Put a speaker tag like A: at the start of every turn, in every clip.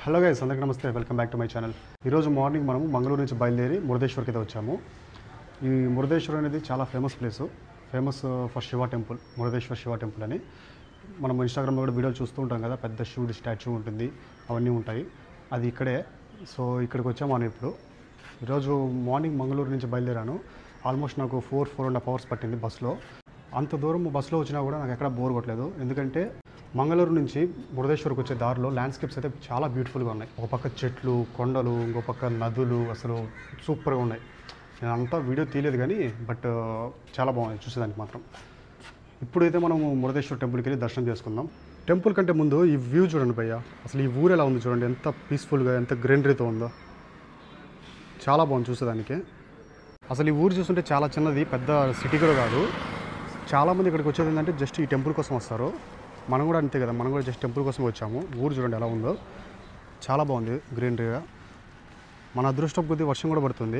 A: Hello guys అందరికీ నమస్తే welcome back to my channel ఈరోజు మార్నింగ్ మనము మంగళూరు నుంచి బయలుదేరి మురుదేశ్వర్కి అయితే వచ్చాము ఈ మురుదేశ్వర్ అనేది చాలా famous place famous for Shiva temple Murudeshwar Shiva temple అని మనం ఇన్స్టాగ్రామ్లో కూడా వీడియోలు చూస్తూ ఉంటాం కదా పెద్ద శివుడి స్టాచ్యూ ఉంటుంది అవన్నీ ఉంటాయి అది ఇక్కడే సో ఇక్కడికి వచ్చాము మనం ఇప్పుడు ఈరోజు మార్నింగ్ మంగళూరు నుంచి బయలుదేరాను ఆల్మోస్ట్ నాకు four four and half hours పట్టింది బస్సులో అంత దూరం బస్సులో వచ్చినా కూడా నాకు ఎక్కడ బోర్ కొట్టలేదు ఎందుకంటే మంగళూరు నుంచి మురుదేశ్వర్కి వచ్చే దారిలో ల్యాండ్స్కేప్స్ అయితే చాలా బ్యూటిఫుల్గా ఉన్నాయి ఒక పక్క చెట్లు కొండలు ఇంకో పక్క నదులు అసలు సూపర్గా ఉన్నాయి నేను అంతా వీడియో తీయలేదు కానీ బట్ చాలా బాగుంది చూసేదానికి మాత్రం ఇప్పుడైతే మనము మురుదేశ్వర్ టెంపుల్కి వెళ్ళి దర్శనం చేసుకుందాం టెంపుల్ కంటే ముందు ఈ వ్యూ చూడండి భయ్య అసలు ఈ ఊరు ఎలా ఉంది చూడండి ఎంత పీస్ఫుల్గా ఎంత గ్రీనరీతో ఉందో చాలా బాగుంది చూసేదానికి అసలు ఈ ఊరు చూస్తుంటే చాలా చిన్నది పెద్ద సిటీ కూడా కాదు చాలామంది ఇక్కడికి వచ్చేది ఏంటంటే జస్ట్ ఈ టెంపుల్ కోసం వస్తారు మనం కూడా అంతే కదా మనం కూడా జస్ట్ టెంపుల్ కోసం వచ్చాము ఊరు చూడండి ఎలా ఉందో చాలా బాగుంది గ్రీనరీగా మన అదృష్టం కొద్దీ వర్షం కూడా పడుతుంది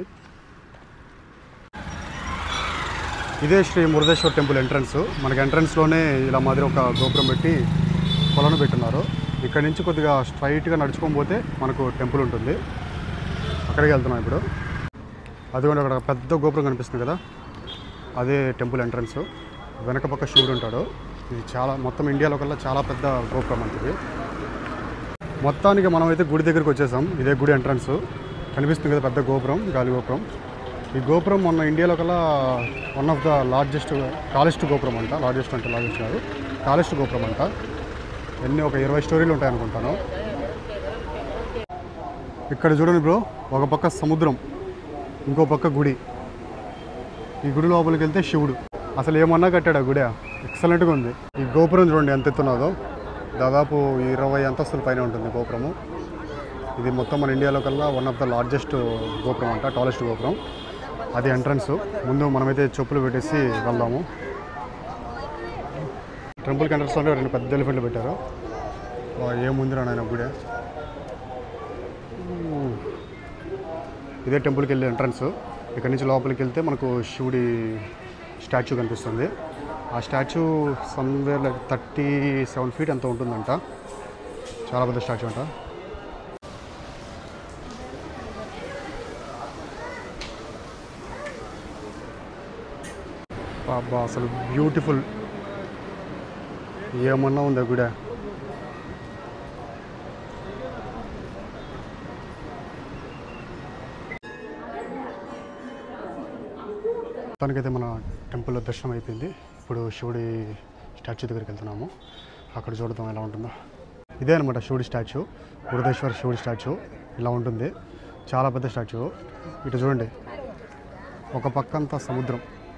A: ఇదే శ్రీ మురుదేశ్వర్ టెంపుల్ ఎంట్రన్స్ మనకి ఎంట్రన్స్లోనే ఇలా మాదిరి ఒక గోపురం పెట్టి కొలను పెట్టున్నారు ఇక్కడ నుంచి కొద్దిగా స్ట్రైట్గా నడుచుకొని పోతే మనకు టెంపుల్ ఉంటుంది అక్కడికి వెళ్తున్నాం ఇప్పుడు అదిగోండి అక్కడ పెద్ద గోపురం కనిపిస్తుంది కదా అదే టెంపుల్ ఎంట్రన్స్ వెనక పక్క శివుడు ఉంటాడు ఇది చాలా మొత్తం ఇండియాలో కల్లా చాలా పెద్ద గోపురం అంతది మొత్తానికి మనం అయితే గుడి దగ్గరికి వచ్చేసాం ఇదే గుడి ఎంట్రన్స్ కనిపిస్తుంది కదా పెద్ద గోపురం గాలి గోపురం ఈ గోపురం మొన్న ఇండియాలో కల్లా one of the largest tallest గోపురం అంట లార్జెస్ట్ అంటే లార్జెస్ట్ కాదు టాలెస్ట్ గోపురం అంట ఎన్ని ఒక ఇరవై స్టోరీలు ఉంటాయి అనుకుంటాను ఇక్కడ చూడండి బ్రో ఒక పక్క సముద్రం ఇంకో పక్క గుడి ఈ గుడి లోపలికి వెళ్తే శివుడు అసలు ఏమన్నా కట్టాడు ఆ గుడి ఎక్సలెంట్గా ఉంది ఈ గోపురం చూడండి ఎంత ఎత్తున్నదో దాదాపు ఇరవై అంతస్తుల పైన ఉంటుంది గోపురము ఇది మొత్తం మన ఇండియాలో కల్లా వన్ ఆఫ్ ద లార్జెస్ట్ గోపురం అంట టాలెస్ట్ గోపురం అది ఎంట్రన్స్ ముందు మనమైతే చెప్పులు పెట్టేసి వెళ్దాము టెంపుల్కి ఎంట్రన్స్లో రెండు పెద్ద ఎలిఫెంట్లు పెట్టారు వా, ఏముందిరా నాయన గుడి ఇదే టెంపుల్కి వెళ్ళే ఎంట్రన్స్ ఇక్కడ నుంచి లోపలికి వెళ్తే మనకు శివుడి స్టాచ్యూ కనిపిస్తుంది ఆ statue somewhere like thirty seven feet ఎంత ఉంటుందంట చాలా పెద్ద స్టాచ్యూ అంట బాబా అసలు బ్యూటిఫుల్ ఏమన్నా ఉందా గుడి మొత్తానికైతే మన టెంపుల్లో దర్శనం అయిపోయింది ఇప్పుడు శివుడి స్టాచ్యూ దగ్గరికి వెళ్తున్నాము అక్కడ చూడదాం ఎలా ఉంటుందో ఇదే అనమాట శివుడి స్టాచ్యూ బృహదేశ్వర శివుడి స్టాచ్యూ ఇలా ఉంటుంది చాలా పెద్ద స్టాచ్యూ ఇటు చూడండి ఒక పక్క అంతా సముద్రం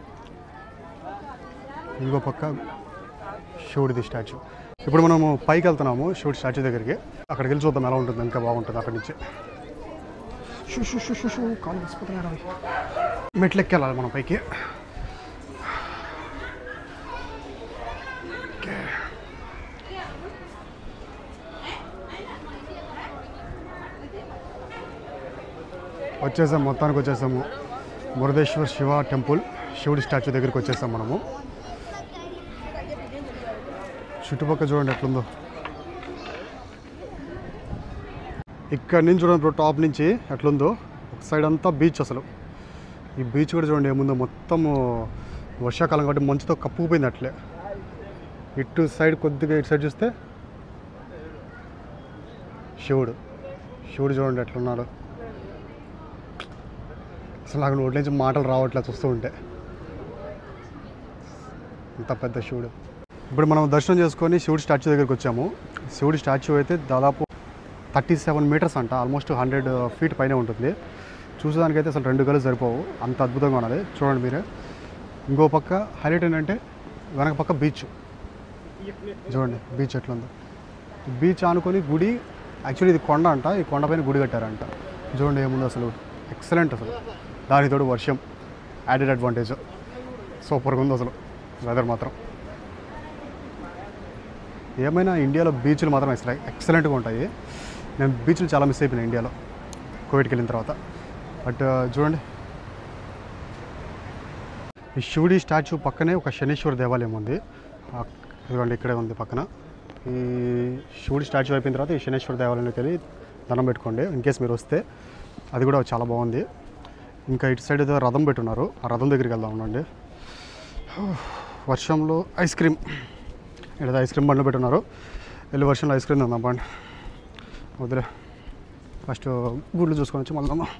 A: ఇంకో పక్క శివుడిది స్టాచ్యూ ఇప్పుడు మనము పైకి వెళ్తున్నాము శివుడి స్టాచ్యూ దగ్గరికి అక్కడికి వెళ్ళి చూద్దాం ఎలా ఉంటుంది ఇంకా బాగుంటుంది అక్కడి నుంచి షూ షూ షూ షూ షూ కాలు వేసిపోతున్నాడు అవి. మెట్లు ఎక్కెళ్ళాలి మనం పైకి ఓకే. వచ్చేసాం మొత్తానికి వచ్చేసాము మురుదేశ్వర్ శివ టెంపుల్ శివుడి స్టాచ్యూ దగ్గరికి వచ్చేసాం మనము చుట్టుపక్కల చూడండి ఎట్లుందో ఇక్కడ నుంచి చూడండి బ్రో టాప్ నుంచి ఎట్లుందో ఒక సైడ్ అంతా బీచ్ అసలు ఈ బీచ్ కూడా చూడండి ఏముందో మొత్తము వర్షాకాలం కాబట్టి మంచుతో కప్పుకుపోయింది అట్లే ఇటు సైడ్ కొద్దిగా ఇటు సైడ్ చూస్తే శివుడు శివుడు చూడండి ఎట్లున్నాడు అసలు నాకు నోటి నుంచి మాటలు రావట్లేదు చూస్తూ ఉంటే ఇంత పెద్ద శివుడు ఇప్పుడు మనం దర్శనం చేసుకొని శివుడి స్టాచ్యూ దగ్గరికి వచ్చాము శివుడి స్టాచ్యూ అయితే దాదాపు థర్టీ సెవెన్ మీటర్స్ అంట ఆల్మోస్ట్ హండ్రెడ్ ఫీట్ పైన ఉంటుంది చూసేదానికైతే అసలు రెండు గలు సరిపోవు అంత అద్భుతంగా ఉన్నది చూడండి మీరే ఇంకో పక్క హైలైట్ ఏంటంటే వెనక పక్క బీచ్ చూడండి బీచ్ ఎట్లుందో బీచ్ ఆనుకొని గుడి యాక్చువల్లీ ఇది కొండ అంట ఈ కొండపైన గుడి కట్టారంట చూడండి ఏముందో అసలు ఎక్సలెంట్ అసలు దానికి తోడు వర్షం యాడెడ్ అడ్వాంటేజ్ సూపర్గా ఉంది అసలు వెదర్ మాత్రం ఏమైనా ఇండియాలో బీచ్లు మాత్రం అసలు ఎక్సలెంట్గా ఉంటాయి నేను బీచ్లు చాలా మిస్ అయిపోయినా ఇండియాలో కోవిడ్కి వెళ్ళిన తర్వాత బట్ చూడండి ఈ శివుడి స్టాచ్యూ పక్కనే ఒక శనీశ్వర దేవాలయం ఉంది ఆ- ఇదిగోండి ఇక్కడే ఉంది పక్కన ఈ శివుడి స్టాచ్యూ అయిపోయిన తర్వాత ఈ శనేశ్వర దేవాలయంలోకి వెళ్ళి దండం పెట్టుకోండి ఇన్ కేస్ మీరు వస్తే అది కూడా చాలా బాగుంది ఇంకా ఇటు సైడ్ ఏదో రథం పెట్టున్నారు ఆ రథం దగ్గరికి వెళ్దాం ఉండండి వర్షంలో ఐస్ క్రీమ్ ఇక్కడ ఐస్ క్రీమ్ బండ్లు పెట్టున్నారు వెళ్ళి వర్షంలో ఐస్ క్రీమ్ తిందాం పండి వదిలే ఫస్ట్ గుడ్లు చూసుకొని వచ్చి మళ్ళీ తిందాం.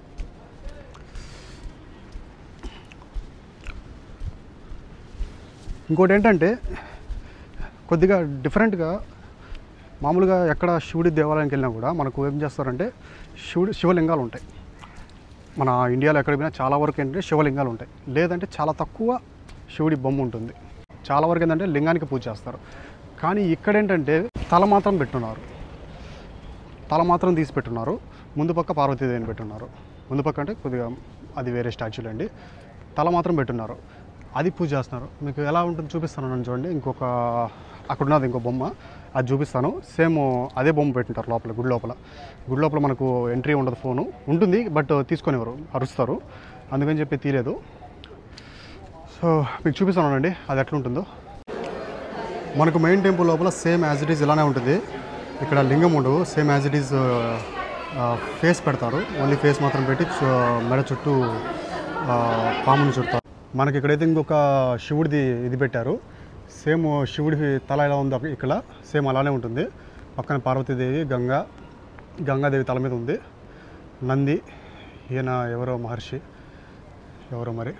A: ఇంకోటి ఏంటంటే కొద్దిగా డిఫరెంట్గా మామూలుగా ఎక్కడ శివుడి దేవాలయానికి వెళ్ళినా కూడా మనకు ఏం చేస్తారంటే శివుడి శివలింగాలు ఉంటాయి మన ఇండియాలో ఎక్కడ పోయినా చాలా వరకు ఏంటంటే శివలింగాలు ఉంటాయి లేదంటే చాలా తక్కువ శివుడి బొమ్మ ఉంటుంది చాలా వరకు ఏంటంటే లింగానికి పూజ చేస్తారు కానీ ఇక్కడ ఏంటంటే తల మాత్రం పెట్టున్నారు తల మాత్రం తీసి పెట్టున్నారు ముందు పక్క పార్వతీదేవిని పెట్టున్నారు ముందు పక్క అంటే కొద్దిగా అది వేరే స్టాచ్యూలు అండి తల మాత్రం పెట్టున్నారు అది పూజ చేస్తున్నారు మీకు ఎలా ఉంటుంది చూపిస్తాను నన్ను చూడండి ఇంకొక అక్కడ ఉన్నది ఇంకో బొమ్మ అది చూపిస్తాను సేమ్ అదే బొమ్మ పెట్టింటారు లోపల గుడి లోపల గుడి లోపల మనకు ఎంట్రీ ఉండదు ఫోను ఉంటుంది బట్ తీసుకొనివ్వరు అరుస్తారు అందుకని చెప్పి తీయలేదు సో మీకు చూపిస్తాను అండి అది ఎట్లా ఉంటుందో మనకు మెయిన్ టెంపుల్ లోపల సేమ్ యాజ్ ఇట్ ఈస్ ఇలానే ఉంటుంది ఇక్కడ లింగం ఉండవు same as it is face పెడతారు ఓన్లీ ఫేస్ మాత్రం పెట్టి చు- మెడ చుట్టూ ఆ, పాముని చుడతారు మనకి ఇక్కడైతే ఇంకొక శివుడిది ఇది పెట్టారు సేమ్ శివుడి తల ఎలా ఉందో ఇక్కడ సేమ్ అలానే ఉంటుంది పక్కన పార్వతీదేవి గంగా గంగాదేవి తల మీద ఉంది నంది ఈయన ఎవరో మహర్షి ఎవరో మరి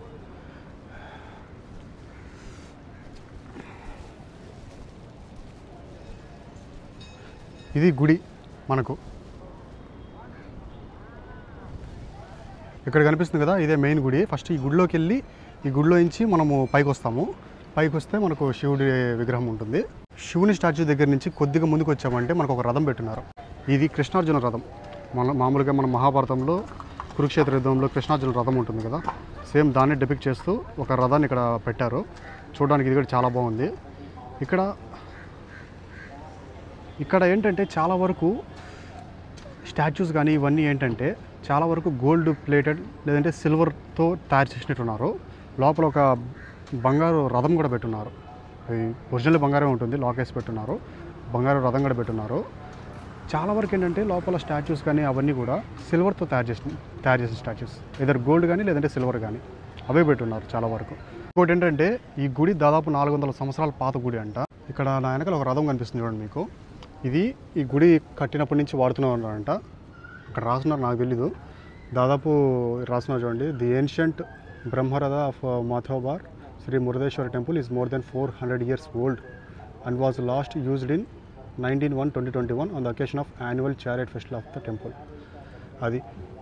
A: ఇది గుడి మనకు ఇక్కడ కనిపిస్తుంది కదా ఇదే మెయిన్ గుడి ఫస్ట్ ఈ గుడిలోకి వెళ్ళి ఈ గుడిలో నుంచి మనము పైకి వస్తాము పైకి వస్తే మనకు శివుడి విగ్రహం ఉంటుంది శివుని స్టాచ్యూ దగ్గర నుంచి కొద్దిగా ముందుకు వచ్చామంటే మనకు ఒక రథం పెట్టున్నారు ఇది కృష్ణార్జున రథం మన మామూలుగా మన మహాభారతంలో కురుక్షేత్ర యుద్ధంలో కృష్ణార్జున రథం ఉంటుంది కదా సేమ్ దాన్ని డెపిక్ట్ చేస్తూ ఒక రథాన్ని ఇక్కడ పెట్టారు చూడడానికి ఇది కూడా చాలా బాగుంది ఇక్కడ ఇక్కడ ఏంటంటే చాలా వరకు స్టాచ్యూస్ కానీ ఇవన్నీ ఏంటంటే చాలా వరకు గోల్డ్ ప్లేటెడ్ లేదంటే సిల్వర్తో తయారు చేసినట్టున్నారు లోపల ఒక బంగారు రథం కూడా పెట్టున్నారు అది ఒరిజినల్ బంగారమే ఉంటుంది లాకేస్ పెట్టున్నారు బంగారు రథం కూడా పెట్టున్నారు చాలా వరకు ఏంటంటే లోపల స్టాచ్యూస్ కానీ అవన్నీ కూడా సిల్వర్తో తయారు చేసిన తయారు చేసిన స్టాచ్యూస్ ఇదర్ గోల్డ్ కానీ లేదంటే సిల్వర్ కానీ అవే పెట్టున్నారు చాలా వరకు ఇంకోటి ఏంటంటే ఈ గుడి దాదాపు నాలుగు వందల సంవత్సరాల పాత గుడి అంట ఇక్కడ నా వెనకాల ఒక రథం కనిపిస్తుంది చూడండి మీకు ఇది ఈ గుడి కట్టినప్పటి నుంచి వాడుతూనే ఉన్నారంట ఇక్కడ రాస్తున్నారు నాకు తెలీదు దాదాపు రాస్తున్నారు చూడండి the ancient Brahmaratha of Mathobar Shri Murudeshwara temple is more than four hundred years old and was last used in nineteen one twenty twenty one on the occasion of annual chariot festival of the temple అది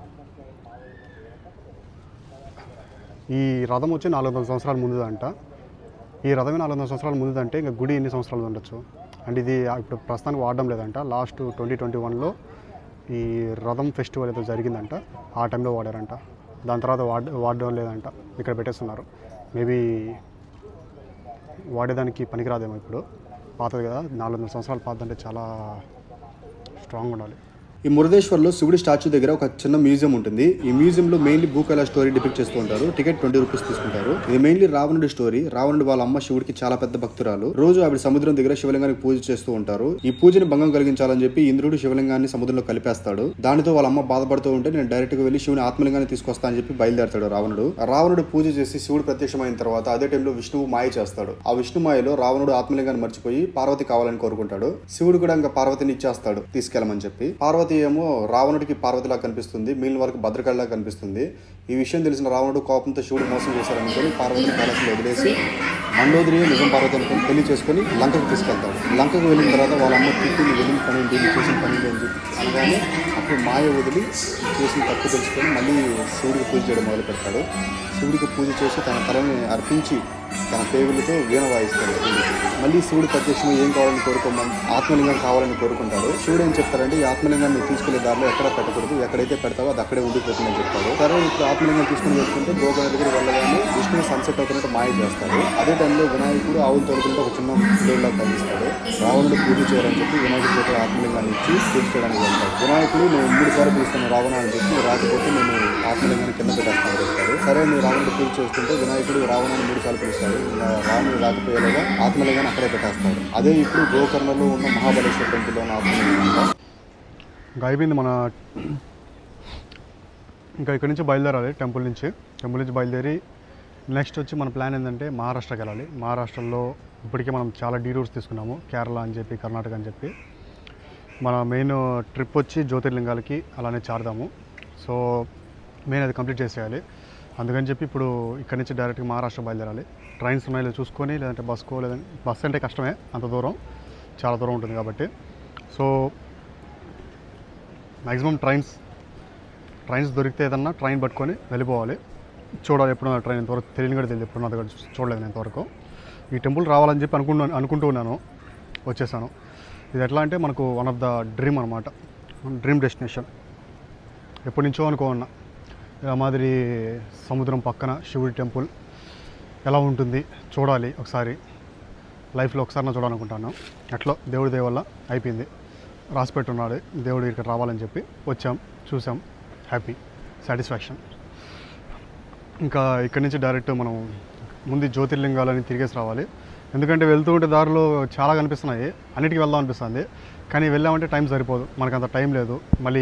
A: ఈ రథం వచ్చి నాలుగు వందల సంవత్సరాల ముందు అంట ఈ రథమే నాలుగు వందల సంవత్సరాల ముందు అంటే ఇంకా గుడి ఎన్ని సంవత్సరాలు ఉండొచ్చు అండ్ ఇది ఇప్పుడు ప్రస్తుతానికి వాడడం లేదంట లాస్ట్ ట్వంటీ ట్వంటీ వన్లో ఈ రథం ఫెస్టివల్ ఏదో జరిగిందంట ఆ టైంలో వాడారంట దాని తర్వాత వాడ వాడడం లేదంట ఇక్కడ పెట్టేస్తున్నారు మేబీ వాడేదానికి పనికిరాదేమో ఇప్పుడు పాతది కదా నాలుగు వందల సంవత్సరాలు పాతదంటే చాలా స్ట్రాంగ్ ఉండాలి
B: ఈ మురుదేశ్వర్లో శివుడి స్టాచ్యూ దగ్గర ఒక చిన్న మ్యూజియం ఉంటుంది ఈ మ్యూజియం లో మెయిన్లీ భూకైలాస్ స్టోరీ డిపిక్ట్ చేస్తూ ఉంటారు టికెట్ ట్వంటీ రూపీస్ తీసుకుంటారు ఇది మెయిన్లీ రావణుడి స్టోరీ రావణుడు వాళ్ళ అమ్మ శివుడికి చాలా పెద్ద భక్తురాలు రోజు ఆవిడ సముద్రం దగ్గర శివలింగానికి పూజ చేస్తూ ఉంటారు ఈ పూజని భంగం కలిగించాలని చెప్పి ఇంద్రుడు శివలింగాన్ని సముద్రంలో కలిపేస్తాడు దానితో వాళ్ళ అమ్మ బాధపడుతూ ఉంటే నేను డైరెక్ట్ గా వెళ్ళి శివుని ఆత్మలింగాన్ని తీసుకొస్తా అని చెప్పి బయలుదేరతాడు రావణుడు ఆ రావణుడు పూజ చేసి శివుడు ప్రత్యక్షమైన తర్వాత అదే టైంలో విష్ణువు మాయ చేస్తాడు ఆ విష్ణు మాయలో రావణుడు ఆత్మలింగాన్ని మర్చిపోయి పార్వతి కావాలని కోరుకుంటాడు శివుడు కూడా ఇంకా పార్వతిని ఇచ్చేస్తాడు తీసుకెళ్ళమని చెప్పి పార్వతి ఏమో రావణుడికి పార్వతిలా కనిపిస్తుంది మిగిలిన వాళ్ళకి భద్రకాళిలా కనిపిస్తుంది ఈ విషయం తెలిసిన రావణుడు కోపంతో శివుడు మోసం చేశారనుకొని పార్వతిని కైలాసంలో వదిలేసి మండోదరి నిజం పార్వతి అనుకొని పెళ్లి చేసుకొని లంకకు తీసుకెళ్తాడు లంకకు వెళ్ళిన తర్వాత వాళ్ళ అమ్మ తిట్టి "నువ్వు వెళ్ళిన పని ఏంటి నువ్వు చేసిన పని ఏంటి అని చెప్పి అనగానే అప్పుడు మాయ వదిలి చేసిన తప్పు తెలుసుకొని మళ్ళీ శివుడికి పూజ చేయడం మొదలు పెడతాడు శివుడికి పూజ చేసి తన తలని అర్పించి తన పేగులతో వీణ వాయిస్తాడు శివుడికి. మళ్ళీ శివుడు ప్రత్యక్షంగా ఏం కావాలని కోరుకోమని ఆత్మలింగం కావాలని కోరుకుంటాడు శివుడు ఏం చెప్తారంటే ఈ ఆత్మలింగాన్ని నువ్వు తీసుకెళ్లే దారిలో ఎక్కడ పెట్టకూడదు ఎక్కడైతే పెడతావో అది అక్కడే ఉండిపోతుందని చెప్తాడు సరే ఇప్పుడు ఆత్మలింగం తీసుకుని వెళ్తుంటే గోకర్ణ దగ్గర వెళ్ళగానే విష్ణువు సన్సెట్ అవుతున్నట్టు మాయ చేస్తాడు అదే టైంలో వినాయకుడు ఆవులు తోడుకుంటే ఒక చిన్న దేవుళ్ళ కనిపిస్తాడు రావణుడు పూజ చేయాలని చెప్పి వినాయకుడి చేత ఆత్మలింగాన్ని ఇచ్చి పూజ చేయడానికి వెళ్తాడు వినాయకుడు నేను మూడు సార్లు పిలుస్తాను రావణ అని చెప్పి నువ్వు రాకపోతే నేను ఆత్మలింగాన్ని కింద పెట్టేస్తాను చెప్తాడు సరే నువ్వు రావణుడు పూజ చేస్తుంటే వినాయకుడు రావణాన్ని మూడు సార్లు పిలుస్తాడు ఇంకా రావణుడు రాకపోయేలాగా ఆత్మలింగాన్ని అక్కడే పెట్టేస్తాడు అదే ఇప్పుడు గోకర్ణలో ఉన్న మహాబలేశ్వర టెంపుల్లో ఉన్న ఆత్మలింగం
A: ఇంకా అయిపోయింది మన ఇంకా ఇక్కడి నుంచి బయలుదేరాలి టెంపుల్ నుంచి టెంపుల్ నుంచి బయలుదేరి నెక్స్ట్ వచ్చి మన ప్లాన్ ఏంటంటే మహారాష్ట్రకి వెళ్ళాలి మహారాష్ట్రలో ఇప్పటికే మనం చాలా డీ రూట్స్ తీసుకున్నాము కేరళ అని చెప్పి కర్ణాటక అని చెప్పి మన మెయిన్ ట్రిప్ వచ్చి జ్యోతిర్లింగాలకి అలానే చారదాము సో మెయిన్ అది కంప్లీట్ చేసేయాలి అందుకని చెప్పి ఇప్పుడు ఇక్కడి నుంచి డైరెక్ట్గా మహారాష్ట్ర బయలుదేరాలి ట్రైన్స్ ఉన్నాయో లేదో చూసుకొని లేదంటే బస్కో లేదంటే బస్ అంటే కష్టమే అంత దూరం చాలా దూరం ఉంటుంది కాబట్టి సో మ్యాక్సిమం ట్రైన్స్ ట్రైన్స్ దొరికితే ఏదన్నా ట్రైన్ పట్టుకొని వెళ్ళిపోవాలి చూడాలి ఎప్పుడు ట్రైన్ ఇంతవరకు తెలియని కూడా తెలియదు ఎప్పుడు నా దగ్గర చూడలేదు నేను ఇంతవరకు ఈ టెంపుల్ రావాలని చెప్పి అనుకున్నాను అనుకుంటూ ఉన్నాను వచ్చేసాను ఇది ఎట్లా అంటే మనకు వన్ ఆఫ్ ద డ్రీమ్ అనమాట డ్రీమ్ డెస్టినేషన్ ఎప్పటి నుంచో అనుకోన్నా ఇలా మాదిరి సముద్రం పక్కన శివుడి టెంపుల్ ఎలా ఉంటుంది చూడాలి ఒకసారి లైఫ్లో ఒకసారి నా చూడాలనుకుంటాను అట్లా దేవుడి దయ వల్ల అయిపోయింది రాసి పెట్టున్నాడు దేవుడు ఇక్కడ రావాలని చెప్పి వచ్చాం చూసాం హ్యాపీ సాటిస్ఫాక్షన్ ఇంకా ఇక్కడి నుంచి డైరెక్ట్ మనం ముందు జ్యోతిర్లింగాలని తిరిగేసి రావాలి ఎందుకంటే వెళ్తూ ఉంటే దారిలో చాలా కనిపిస్తున్నాయి అన్నిటికీ వెళ్దాం అనిపిస్తుంది కానీ వెళ్ళామంటే టైం సరిపోదు మనకు అంత టైం లేదు మళ్ళీ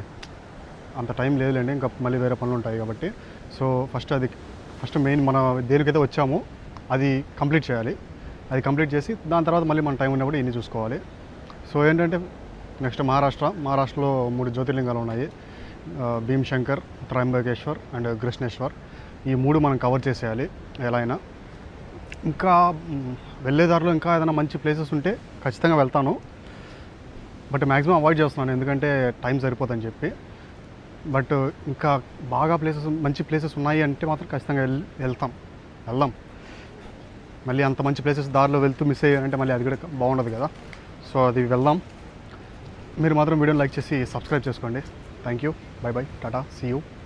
A: అంత టైం లేదులేండి ఇంకా మళ్ళీ వేరే పనులు ఉంటాయి కాబట్టి సో ఫస్ట్ అది ఫస్ట్ మెయిన్ మన దేనికైతే వచ్చామో అది కంప్లీట్ చేయాలి అది కంప్లీట్ చేసి దాని తర్వాత మళ్ళీ మన టైం ఉన్నప్పుడు ఇన్ని చూసుకోవాలి సో ఏంటంటే నెక్స్ట్ మహారాష్ట్ర మహారాష్ట్రలో మూడు జ్యోతిర్లింగాలు ఉన్నాయి ఆ, భీమ్శంకర్ త్రయంబకేశ్వర్ అండ్ కృష్ణేశ్వర్ ఈ మూడు మనం కవర్ చేసేయాలి ఎలా అయినా ఇంకా మ్, వెళ్ళే దారిలో ఇంకా ఏదైనా మంచి ప్లేసెస్ ఉంటే ఖచ్చితంగా వెళ్తాను బట్ మ్యాక్సిమం అవాయిడ్ చేస్తున్నాను ఎందుకంటే టైం సరిపోదని చెప్పి బట్ ఇంకా బాగా ప్లేసెస్ మంచి ప్లేసెస్ ఉన్నాయి అంటే మాత్రం ఖచ్చితంగా వెళ్ వెళ్తాం వెళ్దాం మళ్ళీ అంత మంచి ప్లేసెస్ దారిలో వెళ్తూ మిస్ అయ్యారంటే మళ్ళీ అది కూడా బాగుండదు కదా సో అది వెళ్దాం మీరు మాత్రం వీడియోని లైక్ చేసి సబ్స్క్రైబ్ చేసుకోండి thank you bye bye tata see you